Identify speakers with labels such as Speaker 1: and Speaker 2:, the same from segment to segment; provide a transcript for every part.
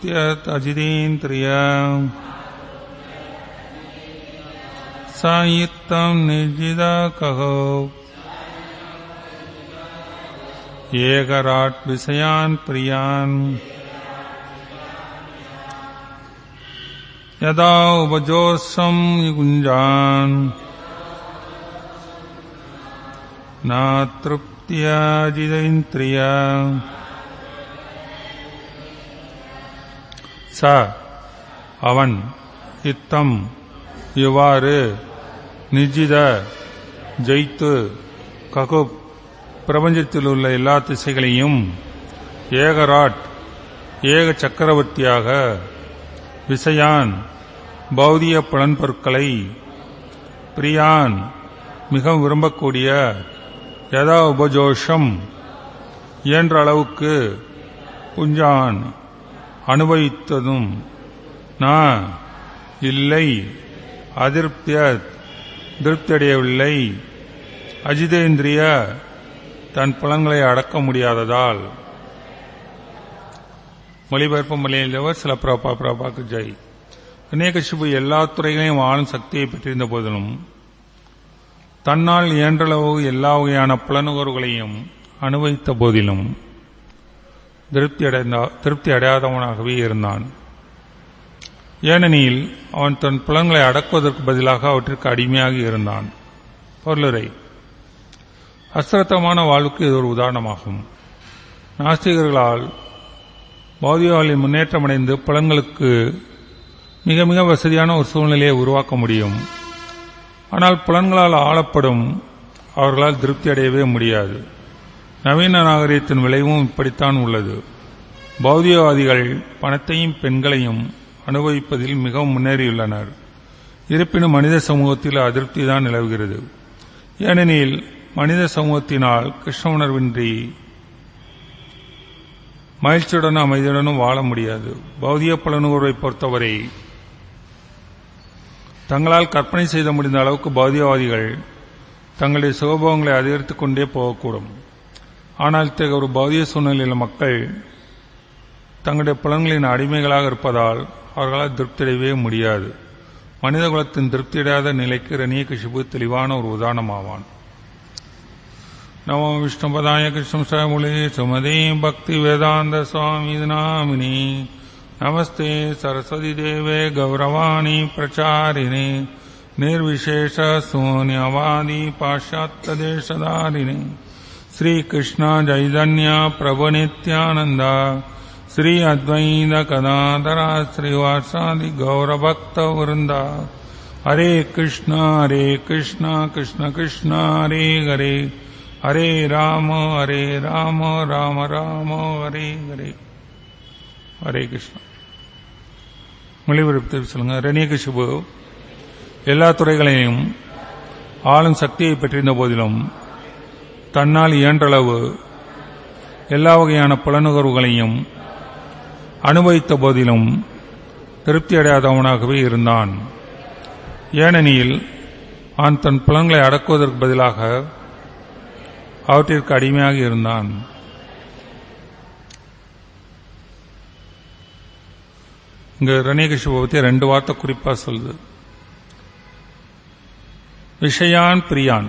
Speaker 1: नातृप्त्यतजितेन्द्रिय सायुक्तं निर्जिदकहो एकराट् विषयान् प्रियान् यदा उपजोत्सं युञ्जान् नातृप्त्यजितेन्द्रिय ச அவன் இத்தம் இவ்வாறு நிஜித ஜெயித்து ககுப் பிரபஞ்சத்தில் உள்ள எல்லா திசைகளையும் ஏகராட் ஏக சக்கரவர்த்தியாக விசயான் பௌதிய புலன்பொருட்களை பிரியான் மிகவும் விரும்பக்கூடிய யதா உபஜோஷம் இயன்ற அளவுக்கு குஞ்சான் அனுபவித்ததும் நான் இல்லை அதிருப்திய திருப்தியடையவில்லை அஜிதேந்திரிய தன் புலன்களை அடக்க முடியாததால் மொழிபெயர்ப்பு மொழியிலவர் சில பிரபா பிரபாக்கு ஜெய் அநேகசிபு எல்லா துறைகளையும் ஆளும் சக்தியை பெற்றிருந்த போதிலும் தன்னால் இயன்றளவு எல்லா வகையான புலனுகர்வுகளையும் அனுபவித்த போதிலும் திருப்தி அடைந்த திருப்தி அடையாதவனாகவே இருந்தான் ஏனெனில் அவன் தன் புலன்களை அடக்குவதற்கு பதிலாக அவற்றிற்கு அடிமையாக இருந்தான் பொருளுரை அஸ்திரத்தமான வாழ்வுக்கு இது ஒரு உதாரணமாகும் நாஸ்திகர்களால் பௌதிகாலில் முன்னேற்றமடைந்து புலன்களுக்கு மிக மிக வசதியான ஒரு சூழ்நிலையை உருவாக்க முடியும் ஆனால் புலன்களால் ஆளப்படும் அவர்களால் திருப்தி அடையவே முடியாது நவீன நாகரிகத்தின் விளைவும் இப்படித்தான் உள்ளது பௌதிகவாதிகள் பணத்தையும் பெண்களையும் அனுபவிப்பதில் மிகவும் முன்னேறியுள்ளனர் இருப்பினும் மனித சமூகத்தில் அதிருப்தி தான் நிலவுகிறது ஏனெனில் மனித சமூகத்தினால் கிருஷ்ண உணர்வின்றி மகிழ்ச்சியுடனும் அமைதியுடனும் வாழ முடியாது பௌதிக புலனுணர்வை பொறுத்தவரை தங்களால் கற்பனை செய்த முடிந்த அளவுக்கு பௌதிகவாதிகள் தங்களுடைய சுகபோகங்களை அதிகரித்துக் கொண்டே போகக்கூடும் ஆனால் இத்தகைய ஒரு பௌதிக சூழ்நிலையில் மக்கள் தங்களுடைய புலன்களின் அடிமைகளாக இருப்பதால் அவர்களால் திருப்தியடையவே முடியாது மனித குலத்தின் திருப்தியடையாத நிலைக்கு ரணிய கஷிபு தெளிவான ஒரு உதாரணமாவான் நமோ விஷ்ணுபதாய கிருஷ்ணம் சாமுலே சுமதே பக்தி வேதாந்த சுவாமி நாமினி நமஸ்தே சரஸ்வதி தேவே கௌரவாணி பிரச்சாரிணே निर्विशेष शून्यवादी पाश्चात्यदेशधारिणे श्रीकृष्ण चैतन्य प्रभु नित्यानन्द श्री अद्वैत कदाधरा श्रीवासादि गौरभक्त वृन्द हरे कृष्ण हरे कृष्ण कृष्ण कृष्ण हरे हरे हरे राम हरे राम राम राम हरे हरे ஹரே கிருஷ்ணா மொழிபெயர்ப்பு சொல்லுங்க ரணியகிஷபு எல்லா துறைகளையும் ஆளும் சக்தியை பெற்றிருந்த போதிலும் தன்னால் இயன்றளவு எல்லா வகையான புலனுகர்வுகளையும் அனுபவித்த போதிலும் திருப்தி அடையாதவனாகவே இருந்தான் ஏனெனில் அவன் தன் புலன்களை அடக்குவதற்கு பதிலாக அவற்றிற்கு அடிமையாக இருந்தான் இங்க ரணேகிஷபை பத்தி ரெண்டு வார்த்தை குறிப்பா சொல்லுது விஷயான் பிரியான்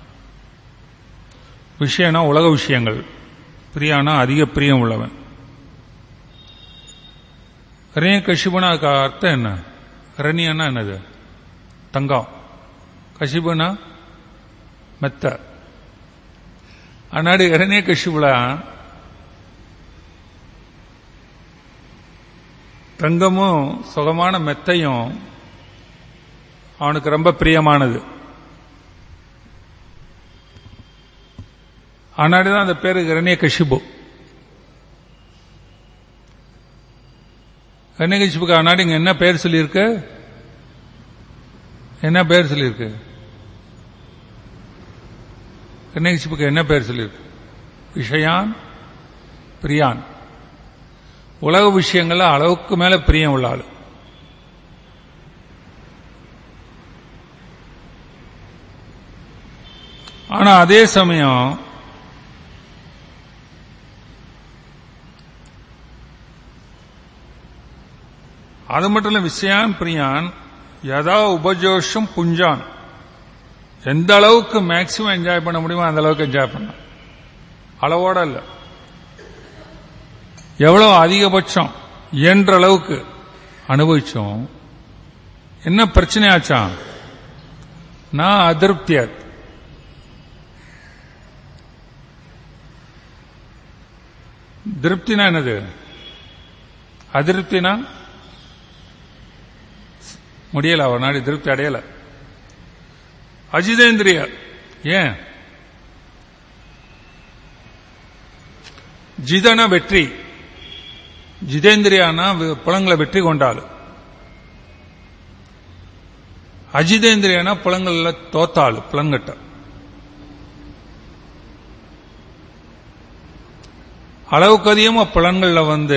Speaker 1: விஷயம்னா உலக விஷயங்கள் பிரியானா அதிக பிரியம் உள்ளவன் ரணிய கஷிபுனா அதுக்கு அர்த்தம் என்ன ரணியன்னா என்னது தங்கம் கஷிபுனா மெத்த அன்னாடி இரணிய கஷிபுல தங்கமும் சுகமான மெத்தையும் அவனுக்கு ரொம்ப பிரியமானது ஆனாடிதான் அந்த பேரு இரணிய கஷிபு இரணிய கஷிபுக்கு ஆனாடி இங்க என்ன பேர் சொல்லியிருக்கு என்ன பேர் சொல்லியிருக்கு இரணிய கஷிபுக்கு என்ன பேர் சொல்லியிருக்கு விஷயான் பிரியான் உலக விஷயங்கள்ல அளவுக்கு மேல பிரியம் உள்ள ஆளு ஆனா அதே சமயம் அது மட்டும் இல்ல விஷயான் பிரியான் யதா உபஜோஷம் புஞ்சான் எந்த அளவுக்கு மேக்சிமம் என்ஜாய் பண்ண முடியுமோ அந்த அளவுக்கு என்ஜாய் பண்ண அளவோட இல்ல எவ்வளவு அதிகபட்சம் இயன்ற அளவுக்கு அனுபவிச்சோம் என்ன பிரச்சனை ஆச்சான் நான் அதிருப்தியாத் திருப்தினா என்னது அதிருப்தினா முடியல அவர் நாடி திருப்தி அடையல அஜிதேந்திரிய ஏன் ஜிதன வெற்றி ஜிதேந்திரியானா வி- புலங்களை வெற்றி கொண்டாள் அஜிதேந்திரியானா புலங்கள்ல தோத்தாள் புலங்கட்ட அளவுக்கு அதிகமா புலன்கள்ல வந்து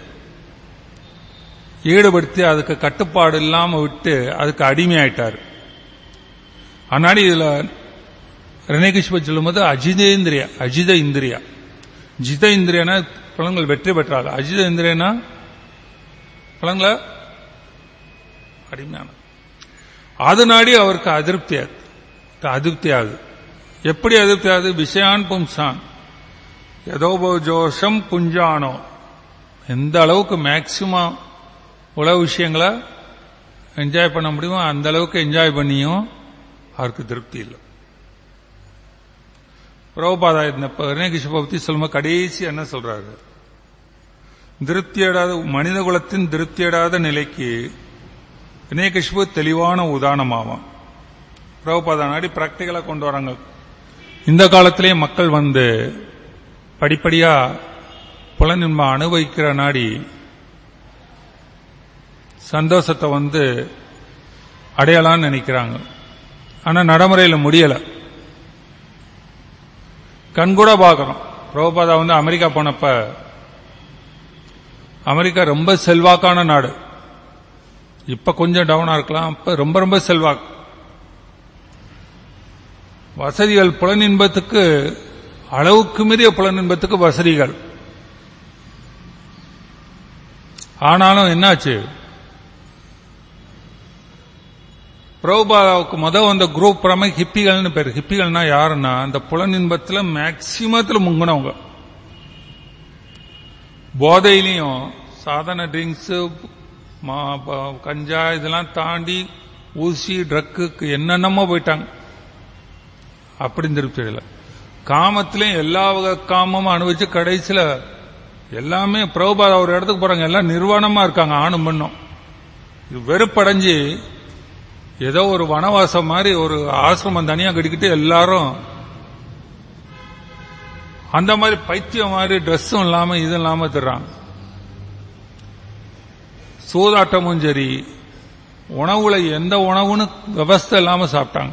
Speaker 1: ஈடுபடுத்தி அதுக்கு கட்டுப்பாடு இல்லாம விட்டு அதுக்கு அடிமையாயிட்டார் அதனால இதுல ரணேகிஷ்ப சொல்லும்போது அஜிதேந்திரியா அஜித இந்திரியா ஜித இந்திரியனா புலன்கள் வெற்றி பெற்றாள் அஜித இந்திரியனா புலன்களை அடிமையான அது நாடி அவருக்கு அதிருப்தி அதிருப்தி ஆகுது எப்படி அதிருப்தி ஆகுது விஷயான் பும்சான் யதோபஜோஷம் புஞ்சானோ எந்த அளவுக்கு மேக்சிமம் உலக விஷயங்களை என்ஜாய் பண்ண முடியுமோ அந்த அளவுக்கு என்ஜாய் பண்ணியும் அவருக்கு திருப்தி இல்லை பிரபுபாதா இந்த ரணேகிஷபை பத்தி சொல்லும்போது கடைசி என்ன சொல்றாரு திருப்தியடாத மனித குலத்தின் திருப்தியடாத நிலைக்கு ரணேகிஷபு தெளிவான உதாரணமாவான் பிரபுபாதா நாடி பிராக்டிகலா கொண்டு வராங்க இந்த காலத்திலேயே மக்கள் வந்து படிப்படியா புலனின்மை அனுபவிக்கிற நாடி சந்தோஷத்தை வந்து அடையலாம்னு நினைக்கிறாங்க ஆனா நடைமுறையில் முடியல கண்கூட பார்க்கிறோம் பிரபுபாதா வந்து அமெரிக்கா போனப்ப அமெரிக்கா ரொம்ப செல்வாக்கான நாடு இப்ப கொஞ்சம் டவுனா இருக்கலாம் அப்ப ரொம்ப ரொம்ப செல்வாக்கு வசதிகள் புலனின்பத்துக்கு அளவுக்கு மீறிய புலனின்பத்துக்கு வசதிகள் ஆனாலும் என்னாச்சு பிரபுபாதாவுக்கு முத வந்த குரூப் பிரமே ஹிப்பிகள்னு பேர் ஹிப்பிகள்னா யாருன்னா அந்த புலனின்பத்துல மேக்சிமத்துல முங்கினவங்க போதையிலையும் சாதாரண ட்ரிங்க்ஸ் கஞ்சா இதெல்லாம் தாண்டி ஊசி ட்ரக்குக்கு என்னென்னமோ போயிட்டாங்க அப்படி திருப்தி அடையல காமத்திலையும் எல்லா வகை காமமும் அனுபவிச்சு கடைசியில எல்லாமே பிரபுபாதா ஒரு இடத்துக்கு போறாங்க எல்லாம் நிர்வாணமா இருக்காங்க ஆணும் பெண்ணும் இது வெறுப்படைஞ்சு ஏதோ ஒரு வனவாசம் மாதிரி ஒரு ஆசிரமம் தனியா கட்டிக்கிட்டு எல்லாரும் அந்த மாதிரி பைத்தியம் மாதிரி ட்ரெஸ்ஸும் இல்லாம இதுவும் இல்லாம தர்றாங்க சூதாட்டமும் சரி உணவுல எந்த உணவுன்னு விவஸ்தை இல்லாம சாப்பிட்டாங்க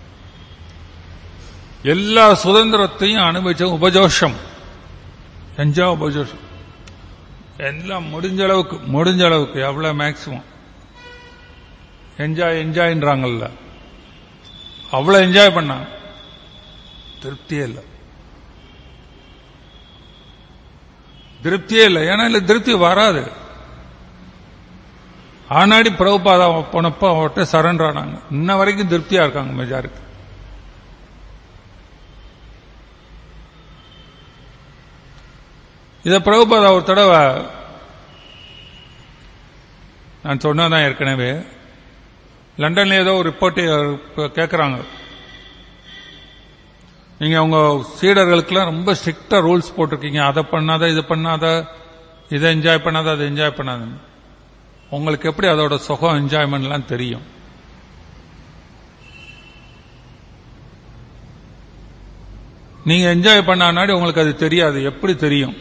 Speaker 1: எல்லா சுதந்திரத்தையும் அனுபவிச்ச உபஜோஷம் என்ஜா உபஜோஷம் எல்லாம் முடிஞ்ச அளவுக்கு முடிஞ்ச அளவுக்கு எவ்வளவு மேக்சிமம் என்ஜாய் என்ஜாய்ன்றாங்கல்ல அவ்வளவு என்ஜாய் பண்ணாங்க திருப்தியே இல்லை திருப்தியே இல்லை ஏன்னா இல்ல திருப்தி வராது ஆனாடி பிரபுபாதா போனப்ப அவர்கிட்ட சரண்டர் ஆனாங்க இன்ன வரைக்கும் திருப்தியா இருக்காங்க மெஜாரிட்டி இத பிரபுபாதா ஒரு தடவை நான் சொன்னதான் ஏற்கனவே லண்டன்ல ஏதோ ஒரு ரிப்போர்ட் கேட்கறாங்க நீங்க உங்க சீடர்களுக்கெல்லாம் ரொம்ப ஸ்ட்ரிக்டா ரூல்ஸ் போட்டிருக்கீங்க அதை பண்ணாத இது பண்ணாத இதை என்ஜாய் பண்ணாத அதை என்ஜாய் பண்ணாத உங்களுக்கு எப்படி அதோட சுகம் என்ஜாய்மெண்ட்லாம் தெரியும் நீங்க என்ஜாய் பண்ணாடி உங்களுக்கு அது தெரியாது எப்படி தெரியும்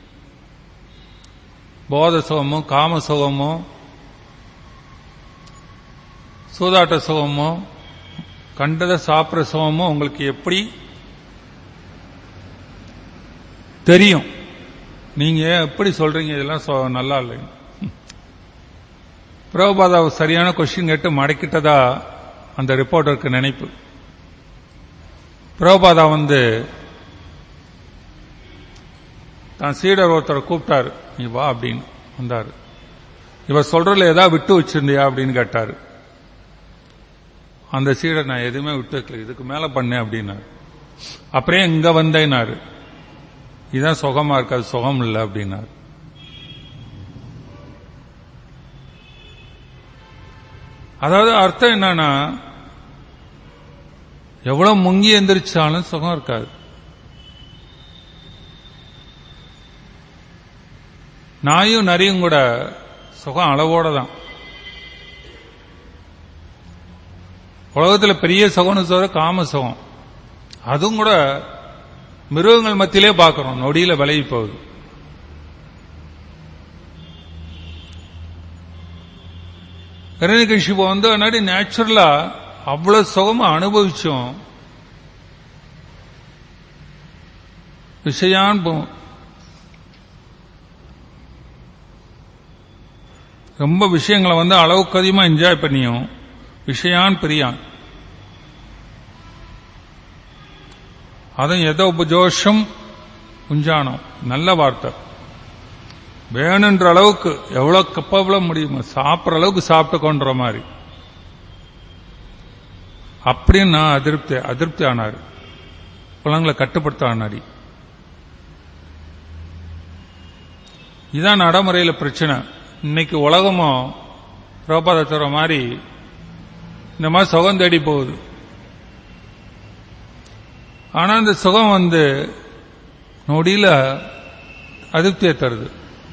Speaker 1: போத சுகமோ காம சுகமோ சூதாட்ட சுகமோ கண்டத சாப்பிட்ற சுகமோ உங்களுக்கு எப்படி தெரியும் நீங்க எப்படி சொல்றீங்க இதெல்லாம் சொ- நல்லா இல்லை பிரபுபாதா சரியான கொஸ்டின் கேட்டு மடக்கிட்டதா அந்த ரிப்போர்ட்டருக்கு நினைப்பு பிரபுபாதா வந்து தான் சீடர் ஒருத்தரை கூப்பிட்டாரு நீ வா அப்படின்னு வந்தாரு இவ சொல்றதுல ஏதாவது விட்டு வச்சிருந்தியா அப்படின்னு கேட்டாரு அந்த சீடை நான் எதுவுமே விட்டு வைக்கல இதுக்கு மேல பண்ணேன் அப்படின்னாரு அப்புறம் இங்க வந்தேனாரு இதான் சுகமா இருக்காது சுகம் இல்லை அப்படின்னாரு அதாவது அர்த்தம் என்னன்னா எவ்வளவு முங்கி எந்திரிச்சாலும் சுகம் இருக்காது நாயும் நரியும் கூட சுகம் அளவோட தான் உலகத்தில் பெரிய சுகம்னு சொல்ற காம சுகம் அதுவும் கூட மிருகங்கள் மத்தியிலே பார்க்கிறோம் நொடியில விலகி போகுது இரணிகஷிபு வந்து முன்னாடி நேச்சுரலா அவ்வளவு சுகமா அனுபவிச்சோம் விஷயான் போ- ரொம்ப விஷயங்களை வந்து அளவுக்கு அதிகமா என்ஜாய் பண்ணியும் விஷயான் பிரியான் அதுவும் எதோ உபஜோஷம் உஞ்சானம் நல்ல வார்த்தை வேணுன்ற அளவுக்கு எவ்வளவு கப்பவள முடியுமோ சாப்பிட்ற அளவுக்கு சாப்பிட்டுக்கோன்ற மாதிரி அப்படின்னு நான் அதிருப்தி அதிருப்தி ஆனார் குழந்தைங்களை கட்டுப்படுத்த ஆனாடி இதான் நடைமுறையில் பிரச்சனை இன்னைக்கு உலகமும் ரோபாதத்துற மாதிரி இந்த மாதிரி சுகம் தேடி போகுது ஆனா இந்த சுகம் வந்து நொடியில அதிருப்தியை தருது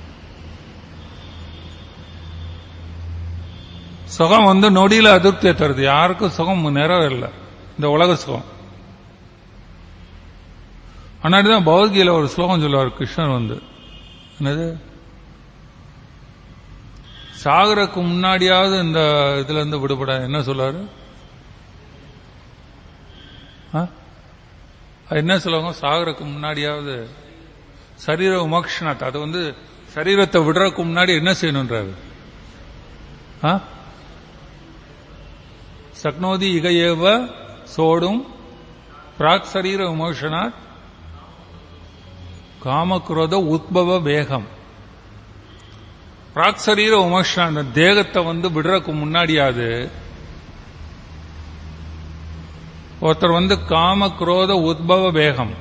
Speaker 1: சுகம் வந்து நொடியில அதிருப்தியை தருது யாருக்கும் சுகம் நிறைவேறல இந்த உலக சுகம் ஆனாடிதான் பௌத்கீதையில ஒரு ஸ்லோகம் சொல்லுவார் கிருஷ்ணர் வந்து என்னது சாகரக்கு முன்னாடியாவது இந்த இதுல இருந்து விடுபட என்ன சொல்றாரு ஆ? அது என்ன சொல்லுவாங்க சாகரக்கு முன்னாடியாவது சரீர உமக்ஷனாத் அது வந்து சரீரத்தை விடுறதுக்கு முன்னாடி என்ன செய்யணுன்றாரு ஆ? சக்னோதி இக ஏவ சோடும் பிராக் சரீர விமோஷனாத் காமக்ரோத உத்பவ வேகம் பிராக் சரீர விமோஷனா அந்த தேகத்தை வந்து விடுறதுக்கு முன்னாடியாது ஒருத்தர் வந்து காம குரோத உத்பவ வேகம்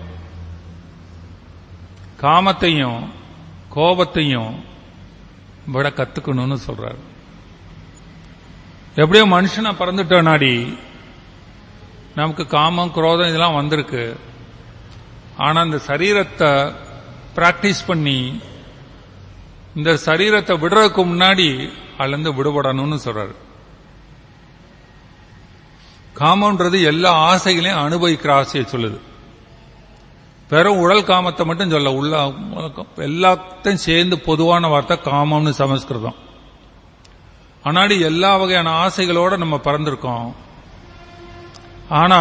Speaker 1: காமத்தையும் கோபத்தையும் விட கத்துக்கணும்னு சொல்றாரு எப்படியோ மனுஷனா பிறந்துட்டோம் நாடி நமக்கு காமம் குரோதம் இதெல்லாம் வந்திருக்கு ஆனா இந்த சரீரத்தை பிராக்டிஸ் பண்ணி இந்த சரீரத்தை விடுறதுக்கு முன்னாடி அதுலேருந்து விடுபடணும்னு சொல்றாரு காமம்ன்றது எல்லா ஆசைகளையும் அனுபவிக்கிற ஆசையை சொல்லுது வெறும் உடல் காமத்தை மட்டும் சொல்ல உள்ள எல்லாத்தையும் சேர்ந்து பொதுவான வார்த்தை காமம்னு சமஸ்கிருதம் ஆனாடி எல்லா வகையான ஆசைகளோட நம்ம பிறந்திருக்கோம் ஆனா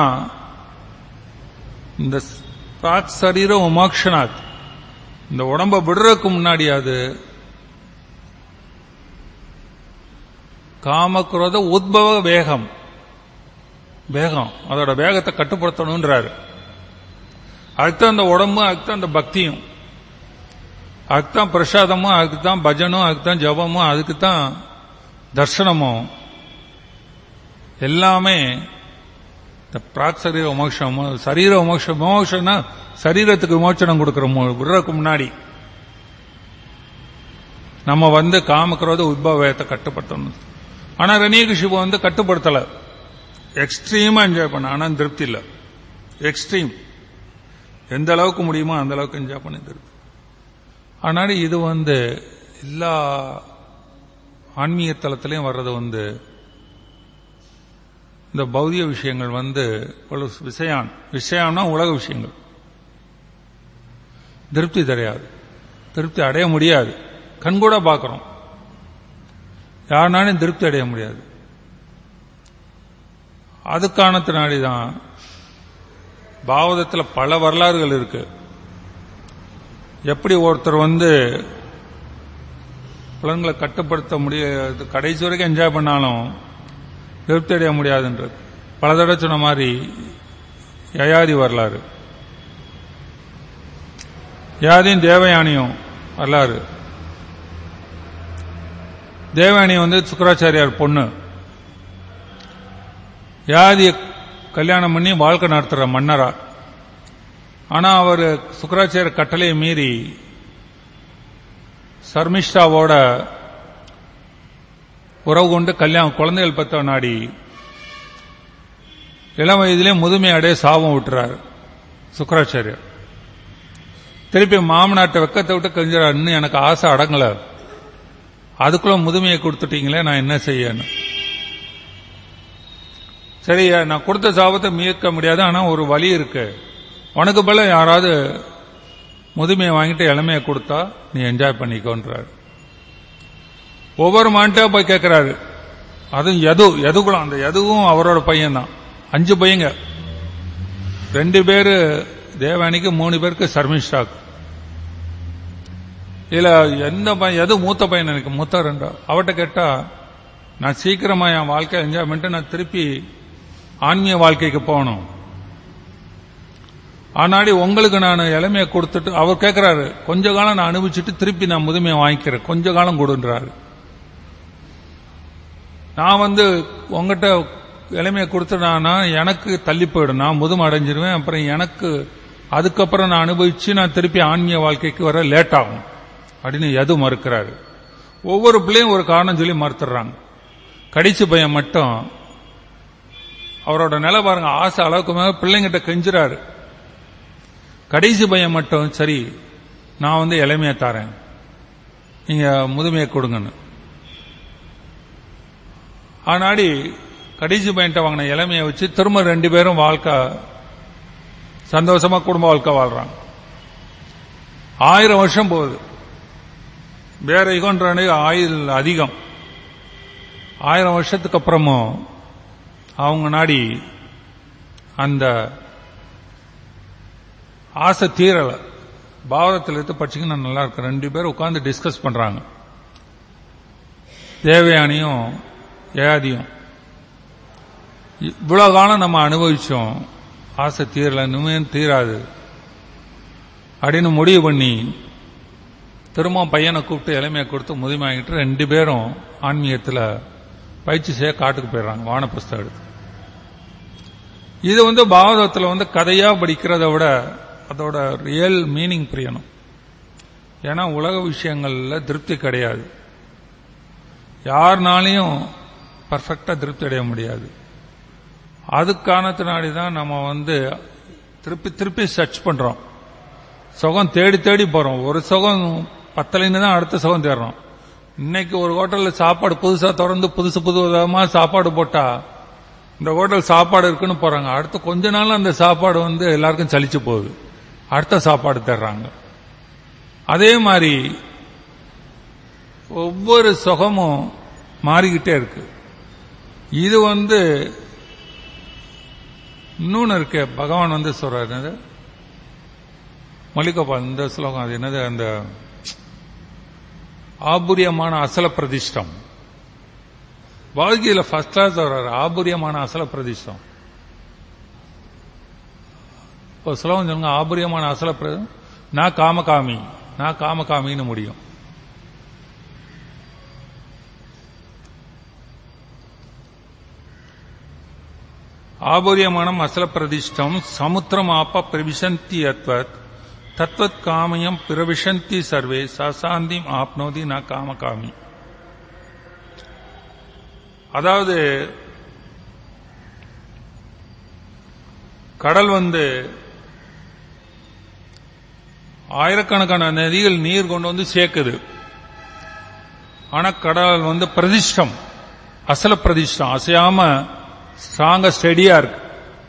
Speaker 1: இந்த பிராக் சரீரம் உமாக்ஷனாத் இந்த உடம்ப விடுறதுக்கு முன்னாடியாது காமக்ரோத உத்பவ வேகம் வேகம் அதோட வேகத்தை கட்டுப்படுத்தணுன்றாரு அதுக்குதான் அந்த உடம்பு அதுக்குதான் அந்த பக்தியும் அதுக்குதான் பிரசாதமும் அதுக்குதான் பஜனும் அதுக்குதான் ஜபமும் அதுக்குதான் தர்சனமும் எல்லாமே இந்த பிராக் சரீர விமோஷம் சரீர விமோஷம் விமோஷம்னா சரீரத்துக்கு விமோச்சனம் கொடுக்கிற விடுறதுக்கு முன்னாடி நம்ம வந்து காமக்ரோத உத்பவத்தை கட்டுப்படுத்தணும் ஆனா ரணியகிஷிபு வந்து கட்டுப்படுத்தல எக்ஸ்ட்ரீமா என்ஜாய் பண்ண ஆனா திருப்தி இல்லை எக்ஸ்ட்ரீம் எந்த அளவுக்கு முடியுமோ அந்த அளவுக்கு என்ஜாய் பண்ணி திருப்தி ஆனால் இது வந்து எல்லா ஆன்மீக தளத்திலையும் வர்றது வந்து இந்த பௌதிக விஷயங்கள் வந்து விஷயான் விஷயம்னா உலக விஷயங்கள் திருப்தி தெரியாது திருப்தி அடைய முடியாது கண்கூட பார்க்கிறோம் யாருனாலும் திருப்தி அடைய முடியாது அது காரணத்தினாடி தான் பாவதத்தில் பல வரலாறுகள் இருக்கு எப்படி ஒருத்தர் வந்து புலன்களை கட்டுப்படுத்த முடியாது கடைசி வரைக்கும் என்ஜாய் பண்ணாலும் திருப்தி அடைய முடியாதுன்றது பல தடவை சொன்ன மாதிரி யயாதி வரலாறு யயாதியும் தேவயானியும் வரலாறு தேவானி வந்து சுக்கராச்சாரியார் பொண்ணு வியாதிய கல்யாணம் பண்ணி வாழ்க்கை நடத்துற மன்னரா ஆனா அவர் சுக்கராச்சாரியர் கட்டளையை மீறி சர்மிஷ்டாவோட உறவு கொண்டு கல்யாணம் குழந்தைகள் பத்த நாடி இளம் வயதிலே முதுமை அடைய சாபம் விட்டுறாரு சுக்கராச்சாரியர் திருப்பி மாமனாட்ட வெக்கத்தை விட்டு கெஞ்சுறாரு இன்னும் எனக்கு ஆசை அடங்கல அதுக்குள்ள முதுமையை கொடுத்துட்டீங்களே நான் என்ன செய்யணும் சரி நான் கொடுத்த சாபத்தை மீட்க முடியாது ஆனா ஒரு வழி இருக்கு உனக்கு போல யாராவது முதுமையை வாங்கிட்டு இளமையை கொடுத்தா நீ என்ஜாய் பண்ணிக்கோன்றாரு ஒவ்வொரு மான்ட்டா போய் கேட்கிறாரு அதுவும் எது எதுக்குலாம் அந்த எதுவும் அவரோட பையன் தான் அஞ்சு பையங்க ரெண்டு பேரு தேவானிக்கு மூணு பேருக்கு சர்மிஷ்டாக் இதுல எந்த பையன் எது மூத்த பையன் எனக்கு மூத்த ரெண்டா அவட்ட கேட்டா நான் சீக்கிரமா என் வாழ்க்கை என்ஜாய் பண்ணிட்டு நான் திருப்பி ஆன்மீக வாழ்க்கைக்கு போகணும் ஆனாடி உங்களுக்கு நான் இளமையை கொடுத்துட்டு அவர் கேட்கிறாரு கொஞ்ச காலம் நான் அனுபவிச்சுட்டு திருப்பி நான் முதுமையை வாங்கிக்கிறேன் கொஞ்ச காலம் கொடுன்றாரு நான் வந்து உங்ககிட்ட இளமையை கொடுத்துட்டானா எனக்கு தள்ளி போயிடும் நான் முதுமை அடைஞ்சிருவேன் அப்புறம் எனக்கு அதுக்கப்புறம் நான் அனுபவிச்சு நான் திருப்பி ஆன்மீக வாழ்க்கைக்கு வர லேட் ஆகும் அப்படின்னு எது மறுக்கிறாரு ஒவ்வொரு பிள்ளையும் ஒரு காரணம் சொல்லி மறுத்துடுறாங்க கடிச்சு பையன் மட்டும் அவரோட நிலை பாருங்க ஆசை அளவுக்கு மேல பிள்ளைங்கிட்ட கெஞ்சுறாரு கடைசி பையன் மட்டும் சரி நான் வந்து இளமையை தரேன் நீங்க முதுமையை கொடுங்கன்னு ஆனாடி கடைசி பையன்ட்ட வாங்கின இளமையை வச்சு திரும்ப ரெண்டு பேரும் வாழ்க்கை சந்தோஷமா குடும்ப வாழ்க்கை வாழ்றாங்க ஆயிரம் வருஷம் போகுது வேற யுகன்ற ஆயுள் அதிகம் ஆயிரம் வருஷத்துக்கு அப்புறமும் அவங்க நாடி அந்த ஆசை தீரல பாவரத்தில் எடுத்து படிச்சிங்கன்னா நல்லா இருக்கும் ரெண்டு பேரும் உட்கார்ந்து டிஸ்கஸ் பண்றாங்க தேவயானியும் ஏதியும் இவ்வளவு காலம் நம்ம அனுபவிச்சோம் ஆசை தீரல இனிமேல் தீராது அப்படின்னு முடிவு பண்ணி திரும்ப பையனை கூப்பிட்டு இளமையை கொடுத்து முதுமையாகிட்டு ரெண்டு பேரும் ஆன்மீகத்தில் பயிற்சி செய்ய காட்டுக்கு போயிடுறாங்க வானப்புஸ்தகம் எடுத்து இது வந்து பாகவதத்தில் வந்து கதையா படிக்கிறத விட அதோட ரியல் மீனிங் புரியணும் ஏன்னா உலக விஷயங்கள்ல திருப்தி கிடையாது யாருனாலையும் பர்ஃபெக்டா திருப்தி அடைய முடியாது அது காரணத்தினாடி தான் நம்ம வந்து திருப்பி திருப்பி சர்ச் பண்றோம் சுகம் தேடி தேடி போறோம் ஒரு சுகம் பத்தலைன்னு தான் அடுத்த சுகம் தேடுறோம் இன்னைக்கு ஒரு ஹோட்டல்ல சாப்பாடு புதுசா திறந்து புதுசு புது விதமா சாப்பாடு போட்டா இந்த ஹோட்டல் சாப்பாடு இருக்குன்னு போறாங்க அடுத்து கொஞ்ச நாள் அந்த சாப்பாடு வந்து எல்லாருக்கும் சலிச்சு போகுது அடுத்த சாப்பாடு தேடுறாங்க அதே மாதிரி ஒவ்வொரு சுகமும் மாறிக்கிட்டே இருக்கு இது வந்து இன்னொன்னு இருக்கு பகவான் வந்து சொல்றாரு என்னது மல்லிகபால் இந்த ஸ்லோகம் அது என்னது அந்த ஆபுரியமான அசல பிரதிஷ்டம் வாழ்க்கையில ஃபர்ஸ்ட் கிளாஸ் வர்றாரு ஆபுரியமான அசல பிரதிஷ்டம் இப்போ ஸ்லோகம் சொல்லுங்க ஆபுரியமான அசல பிரதி நான் காமகாமி நான் காமகாமின்னு முடியும் ஆபூரியமானம் அசல பிரதிஷ்டம் சமுத்திரம் ஆப்ப பிரவிசந்தி அத்வத் தத்வத் காமயம் பிரவிசந்தி சர்வே சசாந்திம் ஆப்னோதி ந காமகாமி அதாவது கடல் வந்து ஆயிரக்கணக்கான நதிகள் நீர் கொண்டு வந்து சேர்க்குது ஆனா கடல் வந்து பிரதிஷ்டம் அசல பிரதிஷ்டம் அசையாம ஸ்ட்ராங்கா ஸ்டெடியா இருக்கு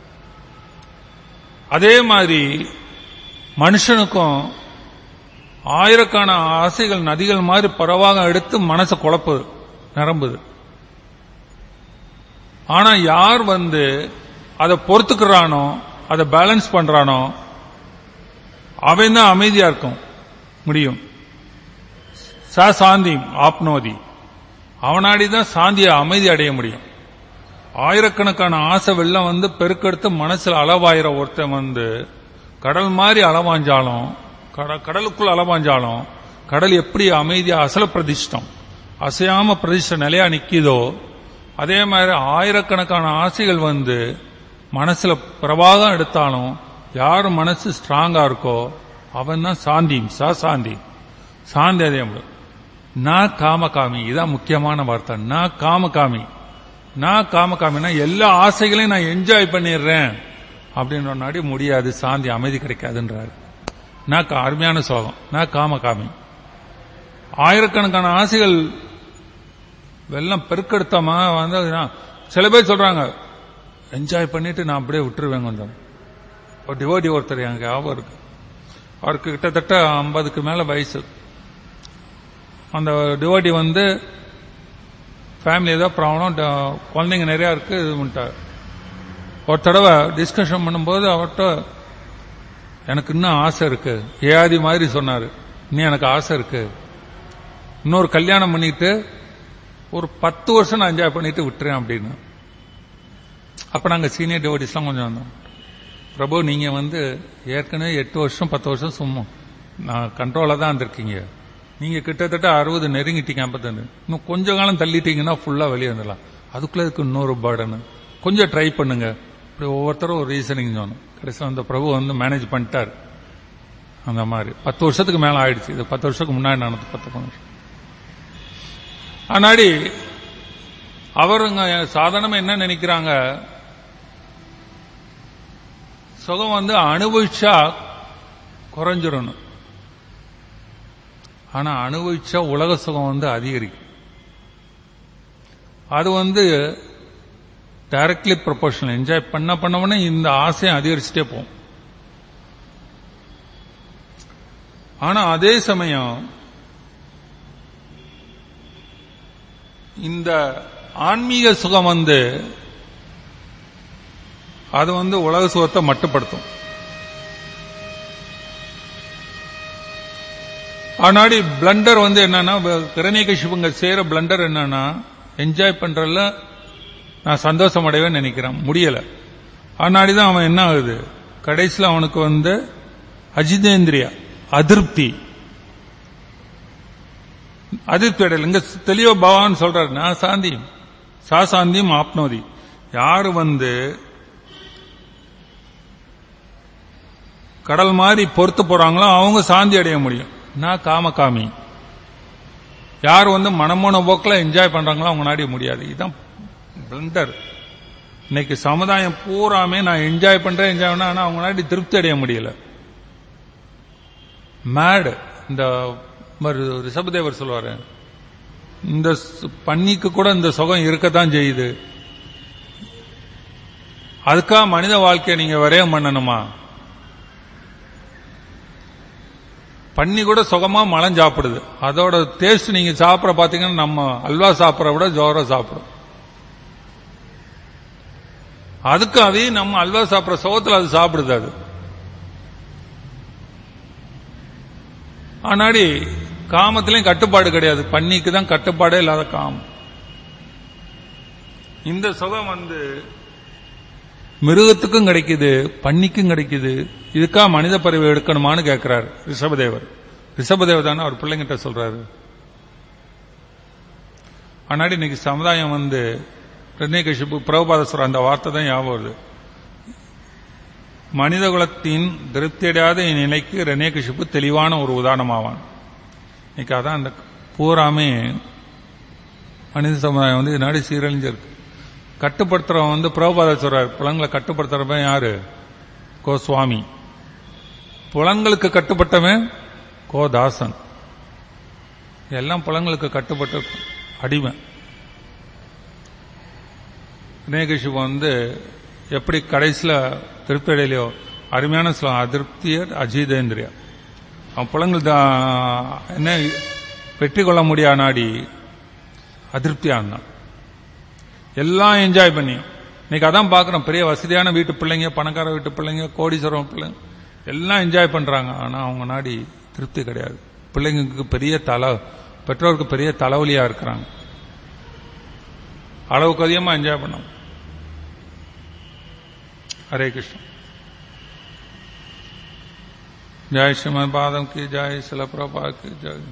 Speaker 1: அதே மாதிரி மனுஷனுக்கும் ஆயிரக்கான ஆசைகள் நதிகள் மாதிரி பரவாக எடுத்து மனசை குழப்புது நிரம்புது ஆனா யார் வந்து அதை பொறுத்துக்கிறானோ அதை பேலன்ஸ் பண்றானோ அவன் தான் அமைதியா இருக்கும் முடியும் ச சாந்தி ஆப்னோதி அவனாடி தான் சாந்தியை அமைதி அடைய முடியும் ஆயிரக்கணக்கான ஆசை வெள்ளம் வந்து பெருக்கெடுத்து மனசுல அளவாயிர ஒருத்தன் வந்து கடல் மாதிரி அளவாஞ்சாலும் கடலுக்குள்ள அளவாஞ்சாலும் கடல் எப்படி அமைதியா அசல பிரதிஷ்டம் அசையாம பிரதிஷ்ட நிலையா நிக்குதோ அதே மாதிரி ஆயிரக்கணக்கான ஆசைகள் வந்து மனசுல பிரபாகம் எடுத்தாலும் யார் மனசு ஸ்ட்ராங்கா இருக்கோ அவன் தான் சாந்தி சா சாந்தி சாந்தி அதே மாதிரி. நான் காமகாமி இதான் முக்கியமான வார்த்தை நான் காமகாமி நான் காமகாமினா எல்லா ஆசைகளையும் நான் என்ஜாய் பண்ணிடுறேன் அப்படின்ற நாடி முடியாது சாந்தி அமைதி கிடைக்காதுன்றாரு நான் கா- அருமையான சோகம் நான் காமகாமி ஆயிரக்கணக்கான ஆசைகள் வெள்ளம் பெருக்கெடுத்தமா வந்து நான் சில பேர் சொல்றாங்க என்ஜாய் பண்ணிட்டு நான் அப்படியே விட்டுருவேன் கொஞ்சம் ஒரு டிவோட்டி ஒருத்தர் எனக்கு ஞாபகம் இருக்கு அவருக்கு கிட்டத்தட்ட ஐம்பதுக்கு மேல வயசு அந்த டிவோட்டி வந்து ஃபேமிலி ஏதோ ப்ராப்ளம் குழந்தைங்க நிறைய இருக்கு இது பண்ணிட்டார் ஒரு தடவை டிஸ்கஷன் பண்ணும்போது அவர்கிட்ட எனக்கு இன்னும் ஆசை இருக்கு ஏஆதி மாதிரி சொன்னாரு இன்னும் எனக்கு ஆசை இருக்கு இன்னொரு கல்யாணம் பண்ணிட்டு ஒரு பத்து வருஷம் நான் என்ஜாய் பண்ணிட்டு விட்டுறேன் அப்படின்னு அப்ப நாங்க சீனியர் டிவோட்டிஸ்லாம் கொஞ்சம் வந்தோம் பிரபு நீங்க வந்து ஏற்கனவே எட்டு வருஷம் பத்து வருஷம் சும்மா நான் கண்ட்ரோலா தான் இருந்திருக்கீங்க நீங்க கிட்டத்தட்ட அறுபது நெருங்கிட்டீங்க ஐம்பத்தஞ்சு இன்னும் கொஞ்ச காலம் தள்ளிட்டீங்கன்னா ஃபுல்லா வெளியே வந்துடலாம் அதுக்குள்ள இதுக்கு இன்னொரு பேர்டன் கொஞ்சம் ட்ரை பண்ணுங்க இப்படி ஒவ்வொருத்தரும் ஒரு ரீசனிங் சொன்னோம் கடைசியில் அந்த பிரபு வந்து மேனேஜ் பண்ணிட்டார் அந்த மாதிரி பத்து வருஷத்துக்கு மேல ஆயிடுச்சு இது பத்து வருஷத்துக்கு முன்னாடி நடந்து பத்து பதினஞ்சு வருஷம் ஆனாடி அவருங்க சாதாரணமா என்ன நினைக்கிறாங்க சுகம் வந்து அனுபவிச்சா குறைஞ்சிடணும் ஆனா அனுபவிச்சா உலக சுகம் வந்து அதிகரிக்கும் அது வந்து டைரக்ட்லி ப்ரொபோஷனல் என்ஜாய் பண்ண பண்ணவனே இந்த ஆசையும் அதிகரிச்சுட்டே போகும் ஆனா அதே சமயம் இந்த ஆன்மீக சுகம் வந்து அது வந்து உலக சுகத்தை மட்டுப்படுத்தும் ஆனாடி பிளண்டர் வந்து என்னன்னா கிரணிகசிபுங்க செய்யற பிளண்டர் என்னன்னா என்ஜாய் பண்றதுல நான் சந்தோஷம் அடைவேன் நினைக்கிறேன் முடியல ஆனாடி தான் அவன் என்ன ஆகுது கடைசியில் அவனுக்கு வந்து அஜிதேந்திரியா அதிருப்தி அதிருப்தி அடையல இங்க தெளிவா பகவான் சொல்றாரு நான் சாந்தியும் சா சாந்தியும் ஆப்னோதி யாரு வந்து கடல் மாதிரி பொறுத்து போறாங்களோ அவங்க சாந்தி அடைய முடியும் நான் காமகாமி யார் வந்து மனமோன போக்கில் என்ஜாய் பண்றாங்களோ அவங்க நாடி முடியாது இதுதான் பிளண்டர் இன்னைக்கு சமுதாயம் பூராமே நான் என்ஜாய் பண்றேன் என்ஜாய் பண்ண ஆனா அவங்க நாடி திருப்தி அடைய முடியல மேடு இந்த மாதிரி ரிஷபதேவர் சொல்லுவாரு இந்த சு- பன்னிக்கு கூட இந்த சுகம் இருக்கத்தான் செய்யுது அதுக்காக மனித வாழ்க்கையை நீங்க வரையம் பண்ணணுமா பன்னி கூட சுகமா மலம் சாப்பிடுது அதோட டேஸ்ட் நீங்க சாப்பிட பாத்தீங்கன்னா நம்ம அல்வா சாப்பிட்ற விட ஜோரம் சாப்பிடும் அதுக்கு அதையும் நம்ம அல்வா சாப்பிட்ற சுகத்துல அது சாப்பிடுது அது ஆனாடி காமத்திலையும் கட்டுப்பாடு கிடையாது பன்னிக்கு தான் கட்டுப்பாடே இல்லாத காமம் இந்த சுகம் வந்து மிருகத்துக்கும் கிடைக்குது பன்னிக்கும் கிடைக்குது இதுக்கா மனித பறவை எடுக்கணுமான்னு கேட்கிறார் ரிஷபதேவர் ரிஷபதேவர் தானே அவர் பிள்ளைங்கிட்ட சொல்றாரு ஆனாடி இன்னைக்கு சமுதாயம் வந்து ரெனேகஷிப்பு பிரபுபாதஸ்வரர் அந்த வார்த்தை தான் ஞாபகம் வருது மனித குலத்தின் திருப்தியடையாத நிலைக்கு ரெனேகஷிப்பு தெளிவான ஒரு உதாரணமாவான் இன்னைக்கு அதான் அந்த பூராமே மனித சமுதாயம் வந்து நாடி சீரழிஞ்சிருக்கு கட்டுப்படுத்துறவன் வந்து பிரபுபாத சொல்றார் புலங்களை கட்டுப்படுத்துறவன் யாரு கோஸ்வாமி புலங்களுக்கு கட்டுப்பட்டவன் கோதாசன் எல்லாம் புலங்களுக்கு கட்டுப்பட்ட அடிமை வினயகிஷு வந்து எப்படி கடைசியில் திருப்தி அடையிலையோ அருமையான சொல்லம் அதிருப்தியர் அஜிதேந்திரியா அவன் புலங்கள் தான் என்ன வெற்றி கொள்ள முடியா நாடி அதிருப்தியா இருந்தான் எல்லாம் என்ஜாய் பண்ணியும் இன்னைக்கு அதான் பார்க்குறோம் பெரிய வசதியான வீட்டு பிள்ளைங்க பணக்கார வீட்டு பிள்ளைங்க கோடீஸ்வரம் பிள்ளைங்க எல்லாம் என்ஜாய் பண்றாங்க ஆனா அவங்க நாடி திருப்தி கிடையாது பிள்ளைங்களுக்கு பெரிய தலை பெற்றோருக்கு பெரிய தலைவலியா இருக்கிறாங்க அளவுக்கு அதிகமா என்ஜாய் பண்ணோம் हरे कृष्ण जय श्रीमद पादम की जय शिला प्रभा की जय